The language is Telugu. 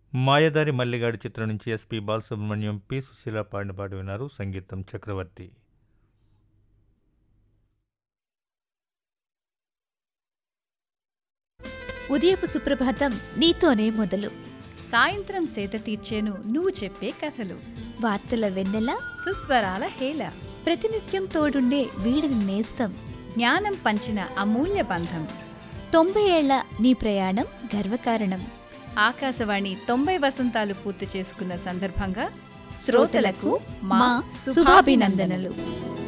మాయదారి మల్లిగాడి చిత్రం నుంచి ఎస్పి బాలసుబ్రహ్మణ్యం పి సుశీల పాడిన పాట విన్నారు సంగీతం చక్రవర్తి ఉదయపు సుప్రభాతం నీతోనే మొదలు సాయంత్రం సేద తీర్చేను నువ్వు చెప్పే కథలు వార్తల వెన్నెల సుస్వరాల హేళ ప్రతినిత్యం తోడుండే వీడిని నేస్తం జ్ఞానం పంచిన అమూల్య బంధం తొంభై ఏళ్ల నీ ప్రయాణం గర్వకారణం ఆకాశవాణి తొంభై వసంతాలు పూర్తి చేసుకున్న సందర్భంగా శ్రోతలకు మా శుభాభినందనలు శుభాభినందనలు